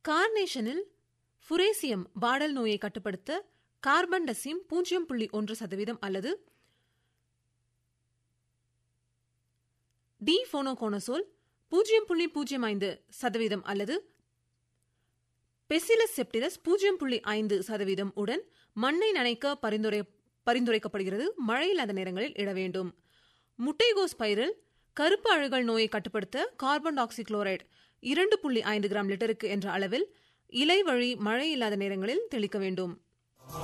கார்னேஷனில் ஃபுரேசியம் வாடல் நோயை கட்டுப்படுத்த கார்பன் டசிம் பூஜ்ஜியம் புள்ளி ஒன்று சதவீதம் அல்லது டி போனோகோனசோல் பூஜ்ஜியம் புள்ளி பூஜ்ஜியம் ஐந்து சதவீதம் அல்லது பெசிலஸ் செப்டிலஸ் பூஜ்ஜியம் புள்ளி ஐந்து சதவீதம் உடன் மண்ணை நனைக்க பரிந்துரை பரிந்துரைக்கப்படுகிறது மழை இல்லாத நேரங்களில் இட வேண்டும் முட்டைகோஸ் பயிரில் கருப்பு அழுகல் நோயை கட்டுப்படுத்த கார்பன் டாக்சி குளோரைடு இரண்டு புள்ளி ஐந்து கிராம் லிட்டருக்கு என்ற அளவில் இலை வழி மழை இல்லாத நேரங்களில் தெளிக்க வேண்டும்